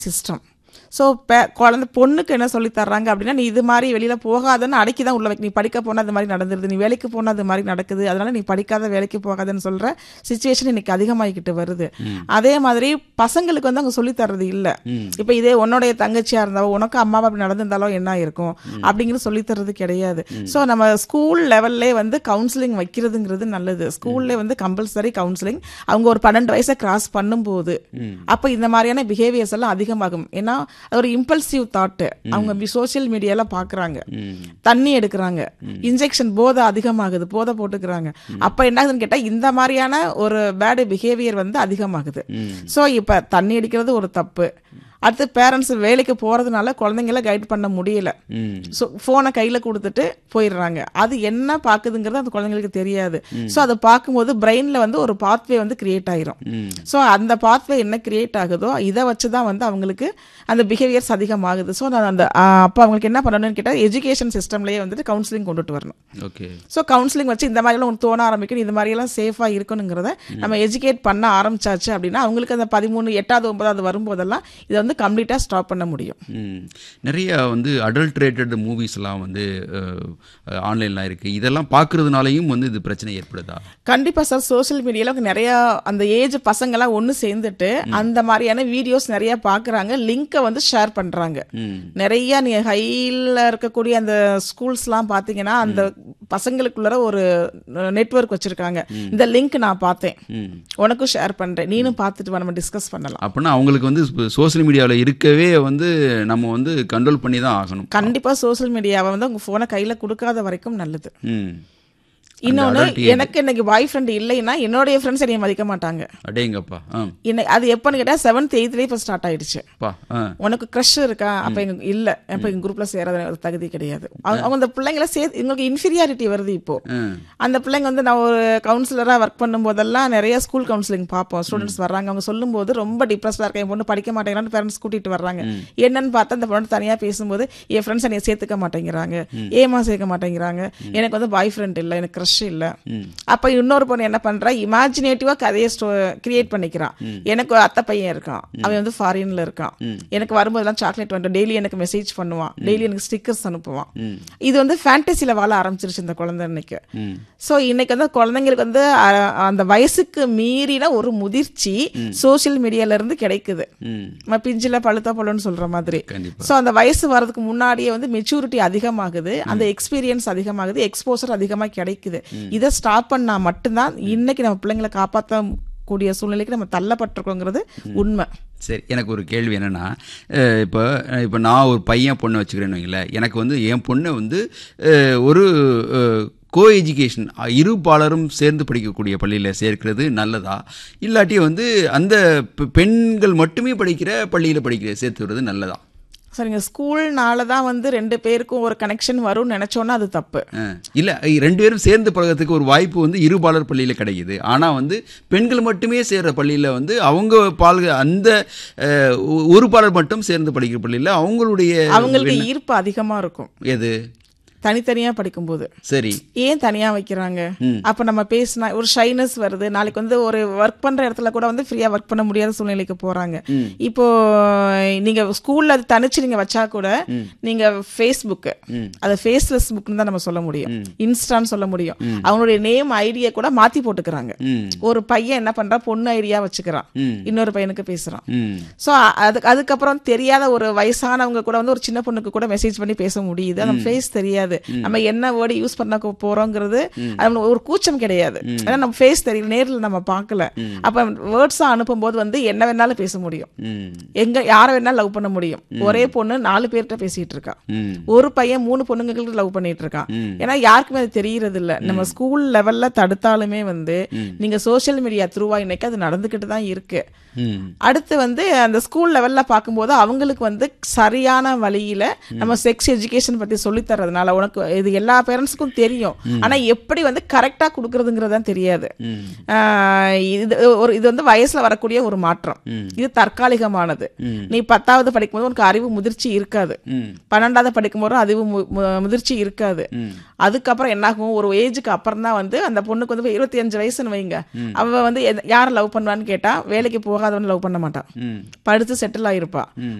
System so குழந்தை பொண்ணுக்கு என்ன சொல்லி தர்றாங்க அப்படின்னா நீ இது மாதிரி வெளியில போகாதன்னு அடக்கி தான் உள்ள வைக்க நீ படிக்க போனால் அது மாதிரி நடந்துருது நீ வேலைக்கு போனால் அது மாதிரி நடக்குது அதனால நீ படிக்காத வேலைக்கு போகாதன்னு சொல்ற சுச்சுவேஷன் இன்னைக்கு அதிகமாகிக்கிட்டு வருது அதே மாதிரி பசங்களுக்கு வந்து அவங்க சொல்லி தர்றது இல்லை இப்போ இதே உன்னுடைய தங்கச்சியா இருந்தாலோ உனக்கு அம்மாவை அப்படி நடந்திருந்தாலோ என்ன இருக்கும் அப்படிங்கிறது சொல்லி தர்றது கிடையாது ஸோ நம்ம ஸ்கூல் லெவல்லே வந்து கவுன்சிலிங் வைக்கிறதுங்கிறது நல்லது ஸ்கூல்லே வந்து கம்பல்சரி கவுன்சிலிங் அவங்க ஒரு பன்னெண்டு வயசை கிராஸ் பண்ணும்போது அப்போ இந்த மாதிரியான பிஹேவியர்ஸ் எல்லாம் அதிகமாகும் ஏன்னா அது ஒரு இம்பல்சிவ் தாட்டு அவங்க சோஷியல் மீடியால பாக்குறாங்க தண்ணி எடுக்கிறாங்க இன்ஜெக்ஷன் போதை அதிகமாகுது போதை போட்டுக்கிறாங்க அப்ப என்ன ஆகுதுன்னு கேட்டா இந்த மாதிரியான ஒரு பேட் பிஹேவியர் வந்து அதிகமாகுது சோ இப்ப தண்ணி அடிக்கிறது ஒரு தப்பு அடுத்து பேரண்ட்ஸ் வேலைக்கு போறதுனால குழந்தைங்கள கைட் பண்ண முடியல ஸோ ஃபோனை கையில கொடுத்துட்டு போயிடுறாங்க அது என்ன பாக்குதுங்கிறது அந்த குழந்தைங்களுக்கு தெரியாது ஸோ அதை பார்க்கும்போது பிரெயின்ல வந்து ஒரு பாத்வே வந்து கிரியேட் ஆயிரும் ஸோ அந்த பாத்வே என்ன கிரியேட் ஆகுதோ இதை வச்சு தான் வந்து அவங்களுக்கு அந்த பிஹேவியர்ஸ் அதிகமாகுது ஸோ நான் அந்த அப்போ அவங்களுக்கு என்ன பண்ணணும்னு கேட்டால் எஜுகேஷன் சிஸ்டம்லேயே வந்துட்டு கவுன்சிலிங் கொண்டுட்டு வரணும் ஓகே ஸோ கவுன்சிலிங் வச்சு இந்த மாதிரிலாம் உனக்கு தோண ஆரம்பிக்கணும் இந்த மாதிரியெல்லாம் சேஃபாக இருக்கணுங்கிறத நம்ம எஜுகேட் பண்ண ஆரம்பிச்சாச்சு அப்படின்னா அவங்களுக்கு அந்த பதிமூணு எட்டாவது ஒன்பதாவது வரும்போதெல்லாம் இதை வந்து கம்ப்ளீட்டாக ஸ்டாப் பண்ண முடியும் ம். நிறைய வந்து அடல்ட்ரேட்டட் மூவிஸ்லாம் வந்து ஆன்லைன்லாம் இருக்குது இதெல்லாம் பார்க்குறதுனாலையும் வந்து இது பிரச்சனை ஏற்படுதா கண்டிப்பா சார் சோஷியல் மீடியால நிறைய அந்த ஏஜ் பசங்கெல்லாம் ஒன்று சேர்ந்துட்டு அந்த மாதிரியான வீடியோஸ் நிறைய பார்க்குறாங்க லிங்கை வந்து ஷேர் பண்றாங்க ம் நிறைய நீ ஹைல இருக்கக்கூடிய அந்த ஸ்கூல்ஸ்லாம் பார்த்தீங்கன்னா அந்த பசங்களுக்குள்ள ஒரு நெட்வொர்க் வச்சிருக்காங்க இந்த லிங்க் நான் பார்த்தேன் ம் உனக்கும் ஷேர் பண்றேன் நீனும் பார்த்துட்டு வா, நம்ம டிஸ்கஸ் பண்ணலாம் அப்படின்னா அவங்களுக்கு வந்து சோஷியல் மீடியாவில் இருக்கவே வந்து நம்ம வந்து கண்ட்ரோல் பண்ணி தான் ஆகணும் கண்டிப்பா சோஷியல் மீடியாவை வந்து உங்க போனை கையில கொடுக்காத வரைக்கும் நல்லது ம் இன்னொன்னு adult எனக்கு இன்னைக்கு பாய் ஃப்ரெண்ட் இல்லைன்னா என்னுடைய ஃப்ரெண்ட்ஸ் என்னைய மதிக்க மாட்டாங்க அடேங்கப்பா ஆ இன்னை அது எப்பன்னு கேட்டா செவன்த் எயித்லேயே இப்போ ஸ்டார்ட் ஆயிடுச்சு பா ஆ உனக்கு க்ரஷ் இருக்கா அப்ப எங்க இல்ல அப்ப எங்க குரூப்ல சேராத ஒரு தகுதி கிடையாது அவங்க அவங்க அந்த பிள்ளைங்கள சே எங்களுக்கு இன்ஃபீரியாரிட்டி வருது இப்போ ம் அந்த பிள்ளைங்க வந்து நான் ஒரு கவுன்சிலரா ஒர்க் பண்ணும்போதெல்லாம் நிறைய ஸ்கூல் கவுன்சிலிங் பார்ப்போம் ஸ்டூடெண்ட்ஸ் வர்றாங்க அவங்க சொல்லும்போது ரொம்ப டிப்ரெஸ்டா இருக்கேன் என் பொண்ணு படிக்க மாட்டேங்கிறான்னு பேரண்ட்ஸ் கூட்டிட்டு வர்றாங்க என்னன்னு பார்த்தா அந்த பொண்ணு தனியா பேசும்போது என் ஃப்ரெண்ட்ஸ் என்னை சேர்த்துக்க மாட்டேங்கிறாங்க ஏமா சேர்க்க மாட்டேங்கிறாங்க எனக்கு வந்து பாய் ஃப்ரெண்ட் இல்ல எனக்கு க்ரஷ் இல்ல அப்ப இன்னொரு பொண்ணு என்ன பண்றா இமேஜினேட்டிவா கதையை கிரியேட் பண்ணிக்கிறான் எனக்கு ஒரு அத்தை பையன் இருக்கான் அவன் வந்து ஃபாரின்ல இருக்கான் எனக்கு வரும்போதெல்லாம் சாக்லேட் வந்து டெய்லி எனக்கு மெசேஜ் பண்ணுவான் டெய்லி எனக்கு ஸ்டிக்கர்ஸ் அனுப்புவான் இது வந்து ஃபேண்டசில வாழ ஆரம்பிச்சிருச்சு இந்த குழந்தை இன்னைக்கு ம் சோ இன்னைக்கு வந்து குழந்தைங்களுக்கு வந்து அ- அந்த வயசுக்கு மீறின ஒரு முதிர்ச்சி சோஷியல் மீடியால இருந்து கிடைக்குது ம் நம்ம பிஞ்சில பழுத்த பழம்னு சொல்ற மாதிரி கண்டிப்பா சோ அந்த வயசு வர்றதுக்கு முன்னாடியே வந்து மெச்சூரிட்டி அதிகமாகுது அந்த எக்ஸ்பீரியன்ஸ் அதிகமாகுது எக்ஸ்போசர் அதிகமா கிடைக்குது இதை ஸ்டாப் பண்ணா மட்டும்தான் இன்னைக்கு நம்ம பிள்ளைங்களை காப்பாற்ற கூடிய சூழ்நிலைக்கு நம்ம தள்ளப்பட்டிருக்கோங்கிறது உண்மை சரி எனக்கு ஒரு கேள்வி என்னென்னா இப்போ இப்போ நான் ஒரு பையன் பொண்ணை வச்சுக்கிறேன்னு வைங்களேன் எனக்கு வந்து என் பொண்ணை வந்து அஹ், ஒரு கோ எஜுகேஷன் இரு பாலரும் சேர்ந்து படிக்கக்கூடிய பள்ளியில் சேர்க்கிறது நல்லதா இல்லாட்டி வந்து அந்த பெ- பெண்கள் மட்டுமே படிக்கிற பள்ளியில் படிக்கிற சேர்த்து விடுறது நல்லதா சரிங்க ஸ்கூல்னால தான் வந்து ரெண்டு பேருக்கும் ஒரு கனெக்ஷன் வரும்னு நினைச்சோன்னா அது தப்பு அஹ், இல்ல ரெண்டு பேரும் சேர்ந்து பழகிறதுக்கு ஒரு வாய்ப்பு வந்து இருபாலர் பள்ளியில் கிடைக்குது ஆனா வந்து பெண்கள் மட்டுமே சேர்ற பள்ளியில் வந்து அவங்க பால் அந்த அஹ், ஒ- ஒரு பாலர் மட்டும் சேர்ந்து படிக்கிற பள்ளியில் அவங்களுடைய அவங்களுக்கு ஈர்ப்பு அதிகமா இருக்கும் எது தனித்தனியா படிக்கும்போது சரி ஏன் தனியா வைக்கிறாங்க அப்ப நம்ம பேசினா ஒரு ஷைனஸ் வருது நாளைக்கு வந்து ஒரு ஒர்க் பண்ற இடத்துல கூட வந்து ஃப்ரீயா ஒர்க் பண்ண முடியாத சூழ்நிலைக்கு போறாங்க இப்போ நீங்க ஸ்கூல்ல அது தனிச்சு நீங்க வச்சா கூட நீங்க ஃபேஸ்புக் அது ஃபேஸ்லெஸ் புக்னு தான் நம்ம சொல்ல முடியும் இன்ஸ்டான்னு சொல்ல முடியும் அவனுடைய நேம் ஐடியா கூட மாத்தி போட்டுக்கிறாங்க ம் ஒரு பையன் என்ன பண்றான் பொண்ணு ஐடியா வச்சுக்கிறான் ம். இன்னொரு பையனுக்கு பேசுறான் ம் ஸோ அது அதுக்கப்புறம் தெரியாத ஒரு வயசானவங்க கூட வந்து ஒரு சின்ன பொண்ணுக்கு கூட மெசேஜ் பண்ணி பேச முடியுது நம்ம ஃபேஸ் தெரியாது நம்ம என்ன வேர்டு யூஸ் பண்ண கோ- போறோங்கிறது அது நம்மளுக்கு ஒரு கூச்சம் கிடையாது ஏன்னா நம்ம ஃபேஸ் தெரியல நேர்ல நம்ம பார்க்கல அப்ப வேர்ட்ஸா அனுப்பும்போது வந்து என்ன வேணாலும் பேச முடியும் ம் எங்க யாரை வேணாலும் லவ் பண்ண முடியும் ஒரே பொண்ணு நாலு பேர்கிட்ட பேசிட்டு இருக்கா ம் ஒரு பையன் மூணு பொண்ணுங்களுக்கு லவ் பண்ணிட்டு இருக்கான் ஏன்னா யாருக்குமே அது தெரியறது இல்ல நம்ம ஸ்கூல் லெவல்ல தடுத்தாலுமே வந்து நீங்க சோஷியல் மீடியா த்ரூவா இன்னைக்கு அது நடந்துகிட்டு தான் இருக்கு ம் அடுத்து வந்து அந்த ஸ்கூல் லெவல்ல பார்க்கும்போது அவங்களுக்கு வந்து சரியான வழியில நம்ம செக்ஸ் எஜுகேஷன் பத்தி சொல்லி தர்றதுனால உனக்கு இது எல்லா பேரண்ட்ஸுக்கும் தெரியும் ஆனா எப்படி வந்து கரெக்டா கொடுக்கறதுங்கிறது தான் தெரியாது ம் ஆஹ் இது ஒரு இது வந்து வயசுல வரக்கூடிய ஒரு மாற்றம் இது தற்காலிகமானது ம். நீ பத்தாவது படிக்கும்போது உனக்கு அறிவு முதிர்ச்சி இருக்காது ம் பன்னெண்டாவது படிக்கும்போது அறிவு மு- மு- முதிர்ச்சி இருக்காது ம் அதுக்கப்புறம் என்னாகும் ஒரு ஏஜுக்கு அப்புறம் தான் வந்து அந்த பொண்ணுக்கு வந்து இருபத்தி அஞ்சு வயசுன்னு வைங்க அவ வந்து எத- யாரை லவ் பண்ணுவான்னு கேட்டா வேலைக்கு போகாதவன் லவ் பண்ண மாட்டான் ம் படிச்சு செட்டில் ஆயிருப்பா ம்